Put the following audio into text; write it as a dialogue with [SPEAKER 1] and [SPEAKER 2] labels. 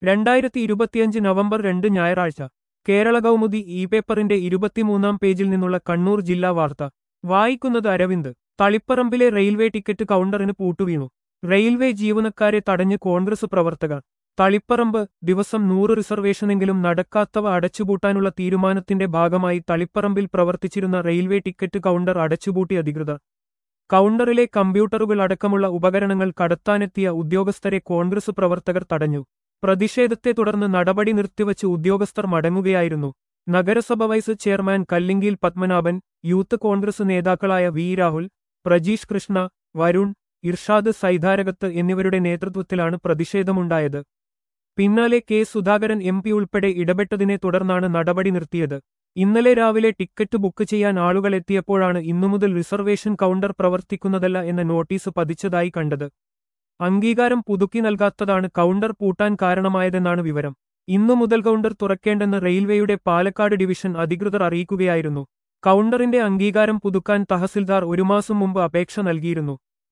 [SPEAKER 1] രണ്ടായിരത്തി ഇരുപത്തിയഞ്ച് നവംബർ രണ്ട് ഞായറാഴ്ച കേരള കൗമുദി ഇ പേപ്പറിന്റെ ഇരുപത്തിമൂന്നാം പേജിൽ നിന്നുള്ള കണ്ണൂർ ജില്ലാ വാർത്ത വായിക്കുന്നത് അരവിന്ദ് തളിപ്പറമ്പിലെ റെയിൽവേ ടിക്കറ്റ് കൗണ്ടറിന് പൂട്ടുവീണു റെയിൽവേ ജീവനക്കാരെ തടഞ്ഞ് കോൺഗ്രസ് പ്രവർത്തകർ തളിപ്പറമ്പ് ദിവസം നൂറ് റിസർവേഷനെങ്കിലും നടക്കാത്തവ അടച്ചുപൂട്ടാനുള്ള തീരുമാനത്തിന്റെ ഭാഗമായി തളിപ്പറമ്പിൽ പ്രവർത്തിച്ചിരുന്ന റെയിൽവേ ടിക്കറ്റ് കൗണ്ടർ അടച്ചുപൂട്ടി അധികൃതർ കൗണ്ടറിലെ കമ്പ്യൂട്ടറുകൾ അടക്കമുള്ള ഉപകരണങ്ങൾ കടത്താനെത്തിയ ഉദ്യോഗസ്ഥരെ കോൺഗ്രസ് പ്രവർത്തകർ തടഞ്ഞു പ്രതിഷേധത്തെ തുടർന്ന് നടപടി നിർത്തിവച്ച് ഉദ്യോഗസ്ഥർ മടങ്ങുകയായിരുന്നു നഗരസഭ vice chairman Kallinkiyil Padmanabhan youth Congress നേതാക്കളായ വി രാഹുൽ പ്രജീഷ് കൃഷ്ണ വരുൺ ഇർഷാദ് സൈതാരകത്ത് എന്നിവരുടെ നേതൃത്വത്തിലാണ് പ്രതിഷേധമുണ്ടായത് പിന്നാലെ കെ സുധാകരൻ എം പി ഉൾപ്പെടെ ഇടപെട്ടതിനെ തുടർന്നാണ് നടപടി നിർത്തിയത് ഇന്നലെ രാവിലെ ടിക്കറ്റ് ബുക്ക് ചെയ്യാൻ ആളുകൾ എത്തിയപ്പോഴാണ് ഇന്നുമുതൽ റിസർവേഷൻ കൗണ്ടർ പ്രവർത്തിക്കുന്നതല്ല എന്ന നോട്ടീസ് പതിച്ചതായി കണ്ടത് അംഗീകാരം പുതുക്കി നൽകാത്തതാണ് കൗണ്ടർ പൂട്ടാൻ കാരണമായതെന്നാണ് വിവരം ഇന്നു മുതൽ കൗണ്ടർ തുറക്കേണ്ടെന്ന് റെയിൽവേയുടെ പാലക്കാട് ഡിവിഷൻ അധികൃതർ അറിയിക്കുകയായിരുന്നു കൗണ്ടറിന്റെ അംഗീകാരം പുതുക്കാൻ തഹസിൽദാർ ഒരു മാസം മുമ്പ് അപേക്ഷ നൽകിയിരുന്നു